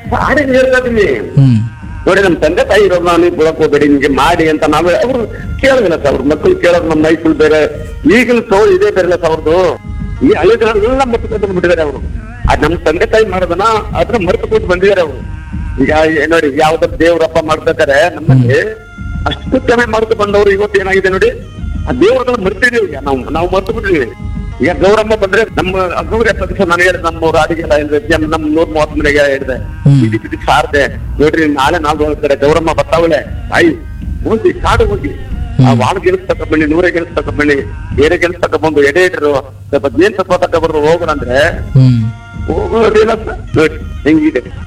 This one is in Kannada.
ಹಾಡಿ ಹೇಳ್ತಾ ಇದೀನಿ ಹ್ಮ್ ನೋಡಿ ನಮ್ ತಂದೆ ತಾಯಿ ಇರೋದು ನಾನು ಬಿಡಕ್ ಹೋಗ್ಬೇಡಿ ನಿಮ್ಗೆ ಮಾಡಿ ಅಂತ ನಾವು ಅವ್ರು ಕೇಳೋದಿಲ್ಲ ಸರ್ ಅವ್ರ ಮಕ್ಕಳು ಕೇಳೋದು ನಮ್ಮ ಮೈಸೂರು ಬೇರೆ ಈಗಿನ ಸೌ ಇದೇ ಬೇರೆ ಸರ್ ಅವ್ರದ್ದು ಈ ಹಳೆದನ್ನೆಲ್ಲ ಮರ್ತು ಬಿಟ್ಟಿದ್ದಾರೆ ಅವರು ಅದ್ ನಮ್ ತಂದೆ ತಾಯಿ ಮಾಡೋದನ್ನ ಅದನ್ನ ಮರೆತು ಕೊಟ್ಟು ಬಂದಿದ್ದಾರೆ ಅವರು ಈಗ ಏ- ನೋಡಿ ಯಾವ್ದಾದ್ರು ದೇವ್ರ ಹಬ್ಬ ಮಾಡ್ಬೇಕಾರೆ ನಮ್ಮಲ್ಲಿ ಅಷ್ಟು ಚೆನ್ನಾಗಿ ಮಾಡ್ತು ಬಂದವರು ಇವತ್ತು ಏನಾಗಿದೆ ನೋಡಿ ಆ ದೇವ್ರನ್ನ ಮರ್ತಿದೀವಿ ಈಗ ನಾವು ನಾವು ಮರ್ತು ಬಿಟ್ಟಿದೀವಿ ಈಗ ಗೌರಮ್ಮ ಬಂದ್ರೆ ನಮ್ಮ ಗೌರಿ ಹಬ್ಬದ ದಿವಸ ನಾನು ಹೇಳಿದೆ ನಮ್ಮ ಅಡಿಗೆ ಎಲ್ಲ ಹೇಳಿದೆ ನಮ್ಮ ನೂರ್ ಮೂವತ್ ಮನೆಗೆ ಹೇಳಿದೆ ಹ್ಮ್. ಇದು ಇದಕ್ಕೆ ಸಾರ್ದೆ ನೋಡ್ರಿ ನಾಳೆ ನಾಲ್ಕು ಕಡೆ ಗೌರಮ್ಮ ಬರ್ತಾವಳೆ ಆಯ್ ಹೋಗಿ ಕಾಡು ಹೋಗಿ ಆ ವಾಳ ಗೆಲ್ಸ್ ತಕೊಂಡ್ಬನ್ನಿ ನೂರ ಗೆಲ್ಸ್ ತಕೊಂಡ್ಬನ್ನಿ ಬೇರೆ ಗೆಲ್ಸ್ ತಕೊಂಡ್ಬಂದು ಎಡೆ ಇಟ್ರು ಸ್ವಲ್ಪ ಜೇನ್ ತಪ್ಪ ತಕೊಂಡ್ಬರ್ರು ಹೋಗೋಣ ಅಂದ್ರೆ ಹ್ಮ್ ಹೋಗೋದಿಲ್ಲ ಸರ್. ನೋಡಿ ಹೆಂಗಿದೆ